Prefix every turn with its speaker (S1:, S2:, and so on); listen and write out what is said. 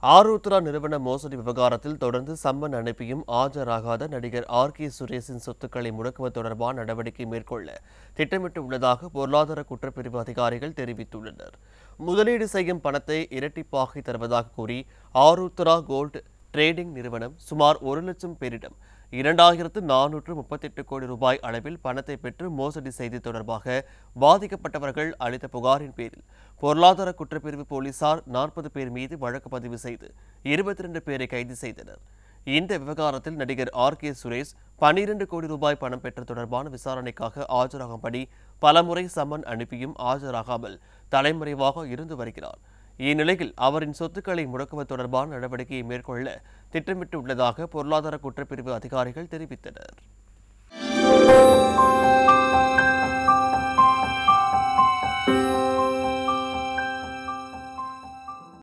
S1: ஆருத்ரா நிறுவன மோசடி விவகாரத்தில் தொடர்ந்து சம்மன் அனுப்பியும் ஆஜராகாத நடிகர் ஆர் கே சுரேஷின் சொத்துக்களை முடக்குவது தொடர்பான நடவடிக்கை மேற்கொள்ள திட்டமிட்டு உள்ளதாக பொருளாதார குற்றப்பிரிவு அதிகாரிகள் தெரிவித்துள்ளனர் முதலீடு செய்யும் பணத்தை இரட்டிப்பாக்கி தருவதாக கூறி ஆருத்ரா கோல்ட் ட்ரேடிங் நிறுவனம் சுமார் ஒரு லட்சம் பேரிடம் இரண்டாயிரத்து நானூற்று முப்பத்தெட்டு கோடி ரூபாய் அளவில் பணத்தை பெற்று மோசடி செய்து தொடர்பாக பாதிக்கப்பட்டவர்கள் அளித்த புகாரின் பேரில் பொருளாதார குற்றப்பிரிவு போலீசார் நாற்பது பேர் மீது வழக்கு பதிவு செய்து இருபத்தி ரெண்டு பேரை கைது செய்தனர் இந்த விவகாரத்தில் நடிகர் ஆர் கே சுரேஷ் பனிரெண்டு கோடி ரூபாய் பணம் பெற்ற தொடர்பான விசாரணைக்காக ஆஜராகும்படி பலமுறை சம்மன் அனுப்பியும் ஆஜராகாமல் தலைமறைவாக இருந்து வருகிறார் இந்நிலையில் அவரின் சொத்துக்களை முடக்குவது தொடர்பான நடவடிக்கையை மேற்கொள்ள திட்டமிட்டு உள்ளதாக பொருளாதார குற்றப்பிரிவு அதிகாரிகள் தெரிவித்தனர்